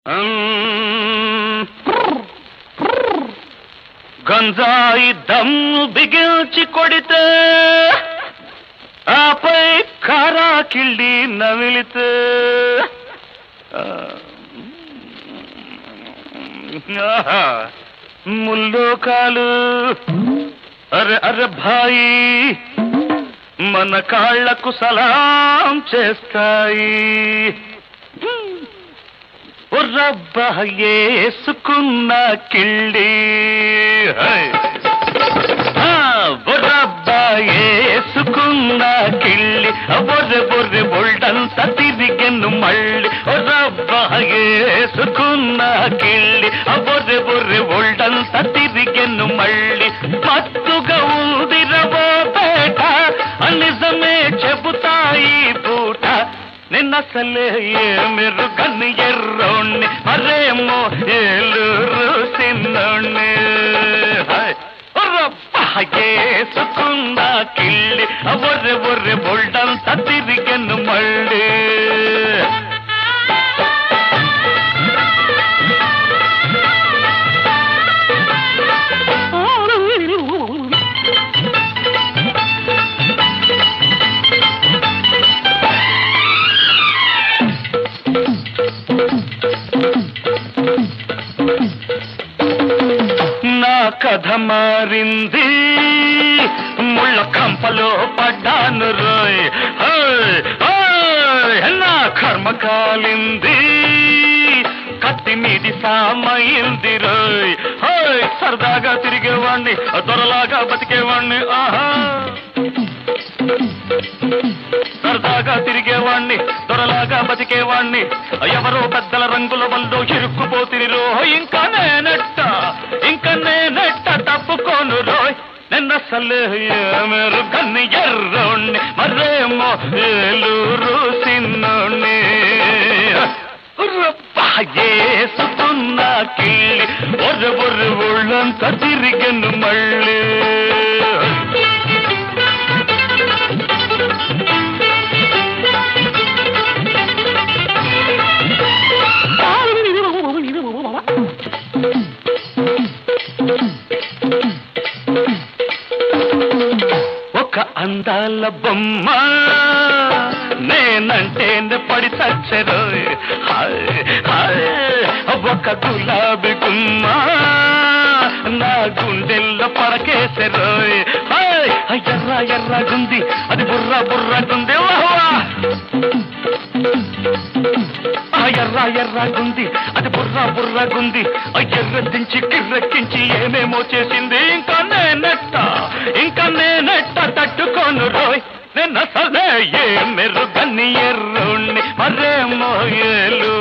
మ్, గంజాయి దమ్ము బిగించి కొడితే ఆపై కారా కిళ్ళి నమిలితే ఆ, ఆహా, ముల్లోకాలు అరే అరే భాయి మన కాళ్లకు సలాం చేస్తాయి రబ్బా ఏసుకున్న కిళ్ళి హై. ఆ, బొర్రబ్బా ఏసుకున్న కిళ్ళి బొర్రె బొర్రె బొల్డంత తిరిగెను మళ్ళీ రబ్బా ఏసుకున్న కిళ్ళి బొర్రె బొర్రె బొల్డంత తిరిగెను మళ్ళీ మత్తుగా ఉందిరవో పేట నిజమే చెబుతాయి పూట నిన్నసలే మీరు కన్ను ఎర్రోణ్ణి మరేమో ఏలూరు సిన్నోణ్ణి హాయ్. రబ్బా ఏసుకున్న కిళ్ళి బొర్రె బొర్రె బొల్డంత తిరిగెను మళ్ళీ నా కథ మారింది ముళ్ళ కంపలో పడ్డాను రోయ్ హోయ్, హోయ్, నా కర్మ కాలింది కత్తి మీది సామైంది రోయ్ హోయ్ సరదాగా తిరిగేవాణ్ణి దొరలాగా బతికేవాణ్ణి ఆహా సరదాగా తిరిగేవాణ్ణి దొరలాగా బతికేవాణ్ణి ఎవరో పెద్దల రంగుల వల్లో ఇరుక్కుపోతిని రో ఇంకా నేనెట్ట ఇంకా నేనెట్ట తప్పుకోను రోయ్ నిన్న సలే మీరు కన్ను ఎర్రోణ్ణి మరేమో ఏలూరు సిన్నోణ్ణి ఏసుకున్న కిళ్ళి ఒర్రె బొర్రె ఒళ్ళంతా తిరిగను మళ్ళీ ఒక అందాల బొమ్మ నేనంటే పడి చచ్చరు ఒక గులాబీ గుమ్మ నా గుండెల్లో పడకేసరు ఎర్ర ఎర్రగుంది అది బుర్ర బుర్రగుంది వాహ్ ఆ ఎర్ర ఎర్రగుంది అది బుర్ర బుర్రగుంది ఆ ఎర్ర దించి కిర్రెక్కించి ఏమేమో చేసింది ఇంకా నేనెట్ట ఇంకా నేనెట్ట తట్టుకోను రోయ్ నిన్న సలే ఏ మెరుగని ఎర్రుణ్ణి మరేమో ఏలు